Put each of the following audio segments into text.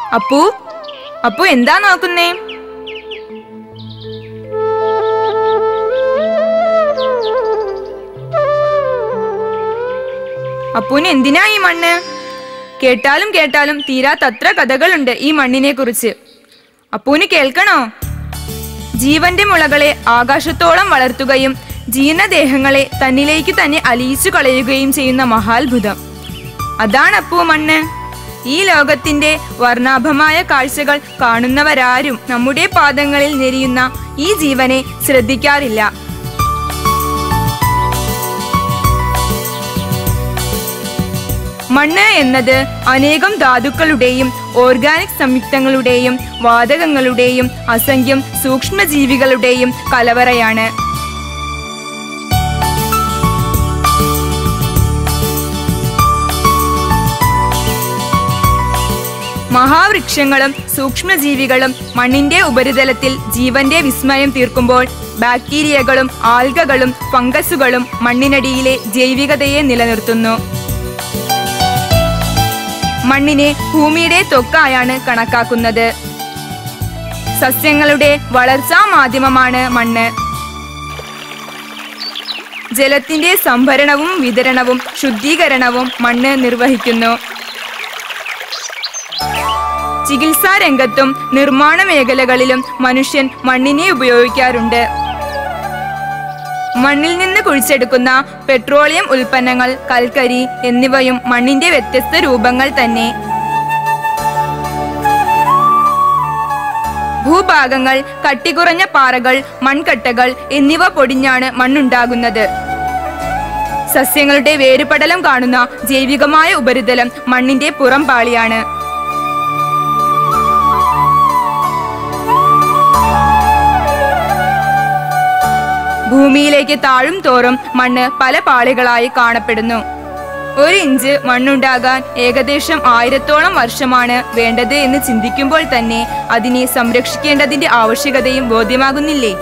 അപ്പു അപ്പു എന്താ നോക്കുന്നേ അപ്പുന് എന്തിനാ ഈ മണ്ണ് കേട്ടാലും കേട്ടാലും തീരാത്തത്ര കഥകളുണ്ട് ഈ മണ്ണിനെ കുറിച്ച് അപ്പൂന് കേൾക്കണോ ജീവന്റെ മുളകളെ ആകാശത്തോളം വളർത്തുകയും ജീർണദേഹങ്ങളെ തന്നിലേക്ക് തന്നെ അലിയിച്ചു കളയുകയും ചെയ്യുന്ന മഹാത്ഭുതം അതാണ് അപ്പൂ മണ്ണ് ഈ ലോകത്തിന്റെ വർണ്ണാഭമായ കാഴ്ചകൾ കാണുന്നവരാരും നമ്മുടെ പാദങ്ങളിൽ നെരിയുന്ന ഈ ജീവനെ ശ്രദ്ധിക്കാറില്ല മണ്ണ് എന്നത് അനേകം ധാതുക്കളുടെയും ഓർഗാനിക് സംയുക്തങ്ങളുടെയും വാതകങ്ങളുടെയും അസംഖ്യം സൂക്ഷ്മജീവികളുടെയും കലവറയാണ് മഹാവൃക്ഷങ്ങളും സൂക്ഷ്മജീവികളും മണ്ണിന്റെ ഉപരിതലത്തിൽ ജീവന്റെ വിസ്മയം തീർക്കുമ്പോൾ ബാക്ടീരിയകളും ആൽഗകളും ഫംഗസുകളും മണ്ണിനടിയിലെ ജൈവികതയെ നിലനിർത്തുന്നു മണ്ണിനെ ഭൂമിയുടെ ത്വക്കായാണ് കണക്കാക്കുന്നത് സസ്യങ്ങളുടെ വളർച്ചാ മാധ്യമമാണ് മണ്ണ് ജലത്തിന്റെ സംഭരണവും വിതരണവും ശുദ്ധീകരണവും മണ്ണ് നിർവഹിക്കുന്നു ചികിത്സാ രംഗത്തും നിർമ്മാണ മേഖലകളിലും മനുഷ്യൻ മണ്ണിനെ ഉപയോഗിക്കാറുണ്ട് മണ്ണിൽ നിന്ന് കുഴിച്ചെടുക്കുന്ന പെട്രോളിയം ഉൽപ്പന്നങ്ങൾ കൽക്കരി എന്നിവയും മണ്ണിന്റെ വ്യത്യസ്ത രൂപങ്ങൾ തന്നെ ഭൂഭാഗങ്ങൾ കട്ടികുറഞ്ഞ പാറകൾ മൺകട്ടകൾ എന്നിവ പൊടിഞ്ഞാണ് മണ്ണുണ്ടാകുന്നത് സസ്യങ്ങളുടെ വേരുപടലം കാണുന്ന ജൈവികമായ ഉപരിതലം മണ്ണിന്റെ പുറം പാളിയാണ് ഭൂമിയിലേക്ക് താഴും തോറും മണ്ണ് പല പാളികളായി കാണപ്പെടുന്നു ഒരു ഇഞ്ച് മണ്ണുണ്ടാകാൻ ഏകദേശം ആയിരത്തോളം വർഷമാണ് വേണ്ടത് എന്ന് ചിന്തിക്കുമ്പോൾ തന്നെ അതിനെ സംരക്ഷിക്കേണ്ടതിന്റെ ആവശ്യകതയും ബോധ്യമാകുന്നില്ലേ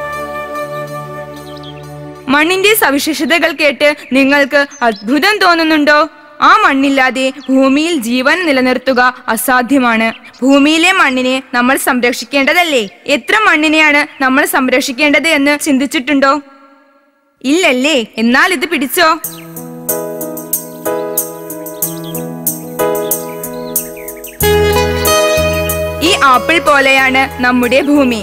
മണ്ണിന്റെ സവിശേഷതകൾ കേട്ട് നിങ്ങൾക്ക് അത്ഭുതം തോന്നുന്നുണ്ടോ ആ മണ്ണില്ലാതെ ഭൂമിയിൽ ജീവൻ നിലനിർത്തുക അസാധ്യമാണ് ഭൂമിയിലെ മണ്ണിനെ നമ്മൾ സംരക്ഷിക്കേണ്ടതല്ലേ എത്ര മണ്ണിനെയാണ് നമ്മൾ സംരക്ഷിക്കേണ്ടത് എന്ന് ചിന്തിച്ചിട്ടുണ്ടോ ഇല്ലല്ലേ എന്നാൽ ഇത് പിടിച്ചോ ഈ ആപ്പിൾ പോലെയാണ് നമ്മുടെ ഭൂമി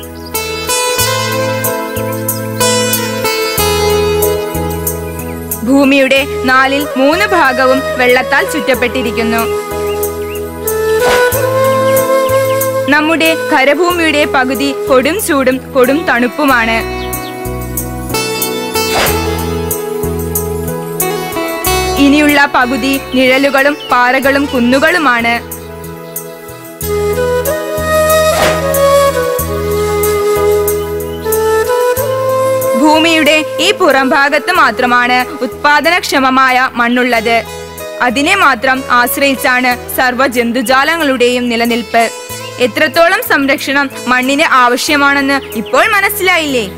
ഭൂമിയുടെ നാലിൽ മൂന്ന് ഭാഗവും വെള്ളത്താൽ ചുറ്റപ്പെട്ടിരിക്കുന്നു നമ്മുടെ കരഭൂമിയുടെ പകുതി കൊടും ചൂടും കൊടും തണുപ്പുമാണ് ഇനിയുള്ള പകുതി നിഴലുകളും പാറകളും കുന്നുകളുമാണ് ഭൂമിയുടെ ഈ പുറംഭാഗത്ത് മാത്രമാണ് ഉത്പാദനക്ഷമമായ മണ്ണുള്ളത് അതിനെ മാത്രം ആശ്രയിച്ചാണ് സർവ്വ ജന്തുജാലങ്ങളുടെയും നിലനിൽപ്പ് എത്രത്തോളം സംരക്ഷണം മണ്ണിന് ആവശ്യമാണെന്ന് ഇപ്പോൾ മനസ്സിലായില്ലേ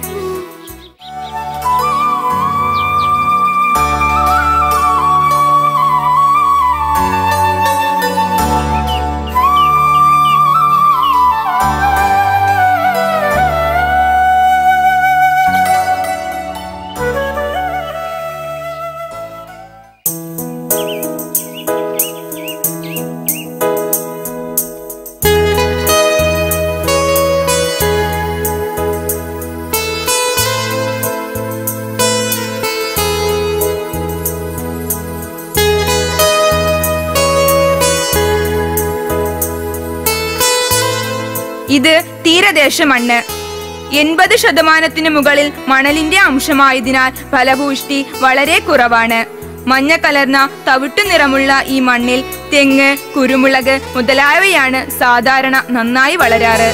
ഇത് തീരദേശ മണ്ണ് എൺപത് ശതമാനത്തിന് മുകളിൽ മണലിന്റെ അംശമായതിനാൽ ഫലപുഷ്ടി വളരെ കുറവാണ് മഞ്ഞ കലർന്ന തവിട്ടു നിറമുള്ള ഈ മണ്ണിൽ തെങ്ങ് കുരുമുളക് മുതലായവയാണ് സാധാരണ നന്നായി വളരാറ്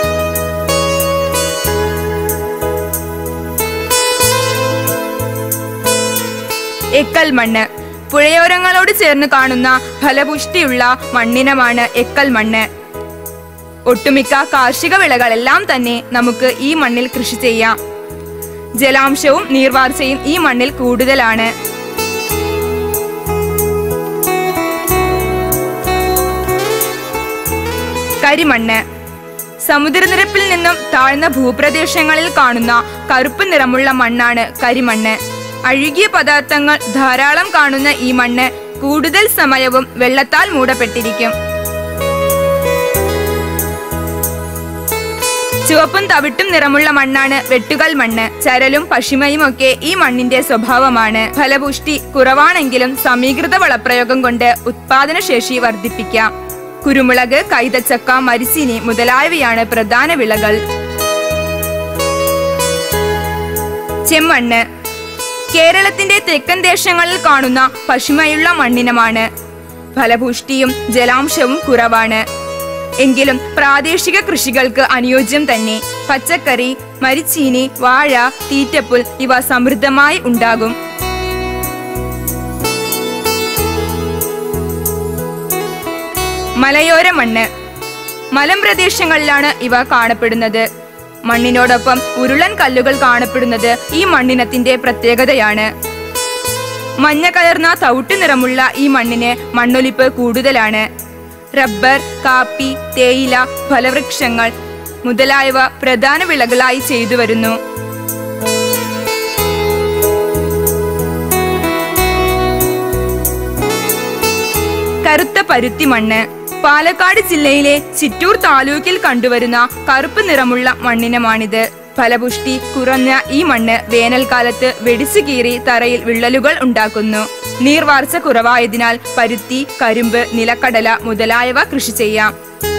എക്കൽ മണ്ണ് പുഴയോരങ്ങളോട് ചേർന്ന് കാണുന്ന ഫലപുഷ്ടിയുള്ള മണ്ണിനമാണ് എക്കൽ മണ്ണ് ഒട്ടുമിക്ക കാർഷിക വിളകളെല്ലാം തന്നെ നമുക്ക് ഈ മണ്ണിൽ കൃഷി ചെയ്യാം ജലാംശവും നീർവാർച്ചയും ഈ മണ്ണിൽ കൂടുതലാണ് കരിമണ്ണ് സമുദ്രനിരപ്പിൽ നിന്നും താഴ്ന്ന ഭൂപ്രദേശങ്ങളിൽ കാണുന്ന കറുപ്പ് നിറമുള്ള മണ്ണാണ് കരിമണ്ണ് അഴുകിയ പദാർത്ഥങ്ങൾ ധാരാളം കാണുന്ന ഈ മണ്ണ് കൂടുതൽ സമയവും വെള്ളത്താൽ മൂടപ്പെട്ടിരിക്കും ചുവപ്പും തവിട്ടും നിറമുള്ള മണ്ണാണ് വെട്ടുകൽ മണ്ണ് ചരലും പശിമയും ഒക്കെ ഈ മണ്ണിന്റെ സ്വഭാവമാണ് ഫലപുഷ്ടി കുറവാണെങ്കിലും സമീകൃത വളപ്രയോഗം കൊണ്ട് ഉത്പാദനശേഷി വർദ്ധിപ്പിക്കാം കുരുമുളക് കൈതച്ചക്ക മരിച്ചിനി മുതലായവയാണ് പ്രധാന വിളകൾ ചെമ്മണ്ണ് കേരളത്തിന്റെ തെക്കൻ ദേശങ്ങളിൽ കാണുന്ന പശിമയുള്ള മണ്ണിനമാണ് ഫലപുഷ്ടിയും ജലാംശവും കുറവാണ് എങ്കിലും പ്രാദേശിക കൃഷികൾക്ക് അനുയോജ്യം തന്നെ പച്ചക്കറി മരിച്ചീനി വാഴ തീറ്റപ്പുൽ ഇവ സമൃദ്ധമായി ഉണ്ടാകും മലയോര മണ്ണ് മലമ്പ്രദേശങ്ങളിലാണ് ഇവ കാണപ്പെടുന്നത് മണ്ണിനോടൊപ്പം ഉരുളൻ കല്ലുകൾ കാണപ്പെടുന്നത് ഈ മണ്ണിനത്തിന്റെ പ്രത്യേകതയാണ് മഞ്ഞ കലർന്ന തവിട്ട് നിറമുള്ള ഈ മണ്ണിന് മണ്ണൊലിപ്പ് കൂടുതലാണ് റബ്ബർ കാപ്പി തേയില ഫലവൃക്ഷങ്ങൾ മുതലായവ പ്രധാന വിളകളായി ചെയ്തു വരുന്നു കറുത്ത പരുത്തി മണ്ണ് പാലക്കാട് ജില്ലയിലെ ചിറ്റൂർ താലൂക്കിൽ കണ്ടുവരുന്ന കറുപ്പ് നിറമുള്ള മണ്ണിനമാണിത് ഫലപുഷ്ടി കുറഞ്ഞ ഈ മണ്ണ് വേനൽക്കാലത്ത് വെടിച്ചു കീറി തറയിൽ വിള്ളലുകൾ ഉണ്ടാക്കുന്നു നീർവാർച്ച കുറവായതിനാൽ പരുത്തി കരിമ്പ് നിലക്കടല മുതലായവ കൃഷി ചെയ്യാം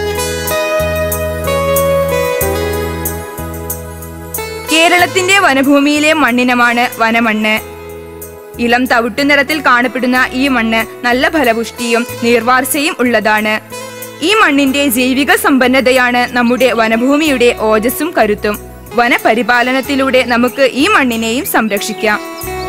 കേരളത്തിന്റെ വനഭൂമിയിലെ മണ്ണിനമാണ് വനമണ്ണ് ഇളം തവിട്ടു നിറത്തിൽ കാണപ്പെടുന്ന ഈ മണ്ണ് നല്ല ഫലപുഷ്ടിയും നീർവാർച്ചയും ഉള്ളതാണ് ഈ മണ്ണിന്റെ ജൈവിക സമ്പന്നതയാണ് നമ്മുടെ വനഭൂമിയുടെ ഓജസ്സും കരുത്തും വനപരിപാലനത്തിലൂടെ നമുക്ക് ഈ മണ്ണിനെയും സംരക്ഷിക്കാം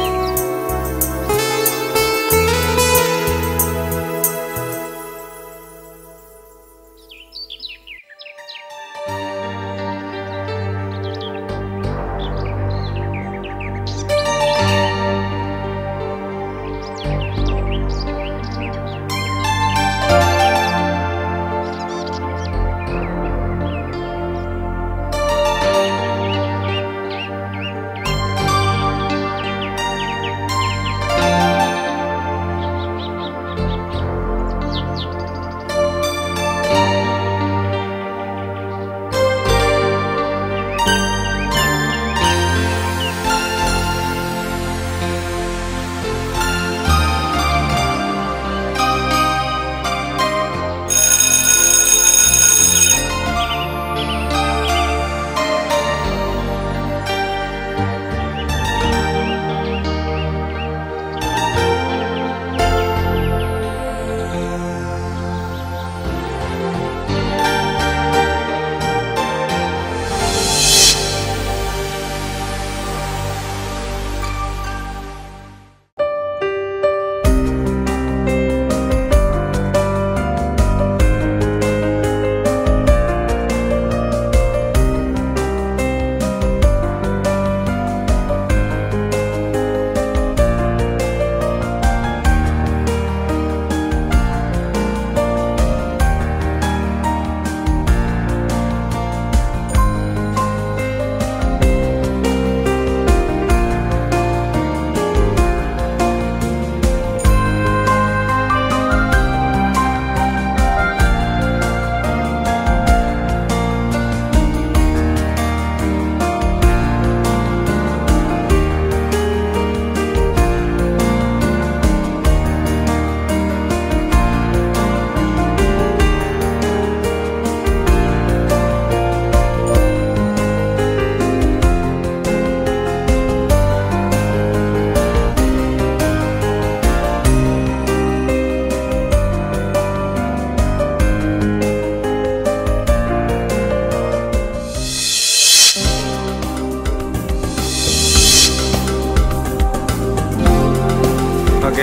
ഓക്കെ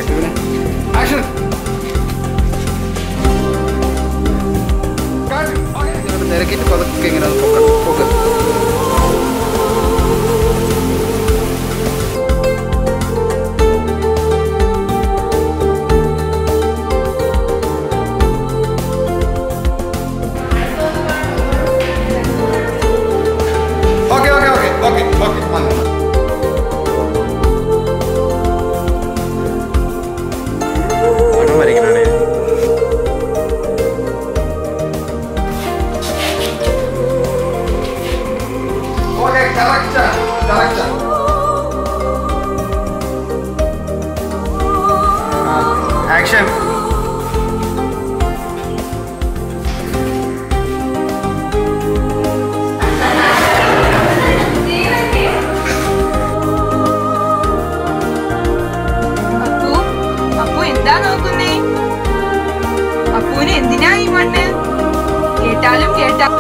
ആക്ഷൻ നിരക്കിയിട്ട് പതുക്കെ ഇങ്ങനെ അത് പൊക്കണം പൊക്ക് ആക്ഷൻ അപ്പു അപ്പു എന്താ നോക്കുന്നേ അപ്പുവിന് എന്തിനാ ഈ മണ്ണ് കേട്ടാലും കേട്ടാ